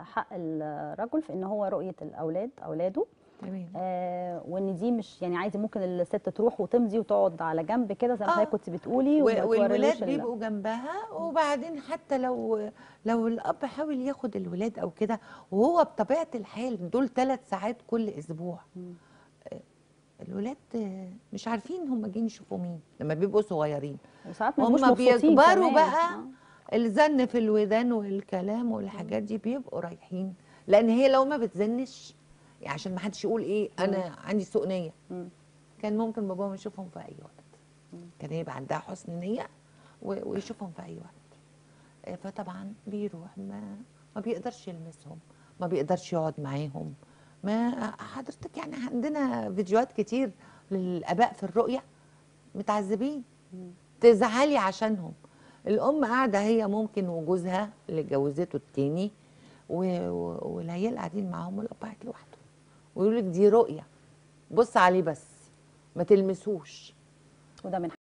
حق الرجل في ان هو رؤيه الاولاد اولاده تمام آه وان دي مش يعني عادي ممكن الست تروح وتمضي وتقعد على جنب كده زي ما آه. حضرتك كنت بتقولي و- وما توريلوش والولاد ال- بيبقوا جنبها وبعدين حتى لو لو الاب حاول ياخد الولاد او كده وهو بطبيعه الحال دول ثلاث ساعات كل اسبوع مم. آه، الولاد آه، مش عارفين هم جايين يشوفوا مين لما بيبقوا صغيرين وساعات ما هم بيبقوش مبسوطين بيكبروا كمان. بقى آه. الزن في الودان والكلام والحاجات دي بيبقوا رايحين لان هي لو ما بتزنش يعني عشان ما حدش يقول ايه انا عندي سوء نيه مم. كان ممكن باباهم يشوفهم في اي وقت كان يبقى عندها حسن نيه و- ويشوفهم في اي وقت آه، فطبعا بيروح ما ما بيقدرش يلمسهم ما بيقدرش يقعد معاهم ما حضرتك يعني عندنا فيديوهات كتير للاباء في الرؤيه متعذبين تزعلي عشانهم الام قاعده هي ممكن وجوزها اللي اتجوزته التاني و- و- والعيال قاعدين معاهم والاب قاعد لوحده ويقول لك دي رؤيه بص عليه بس ما تلمسوش وده من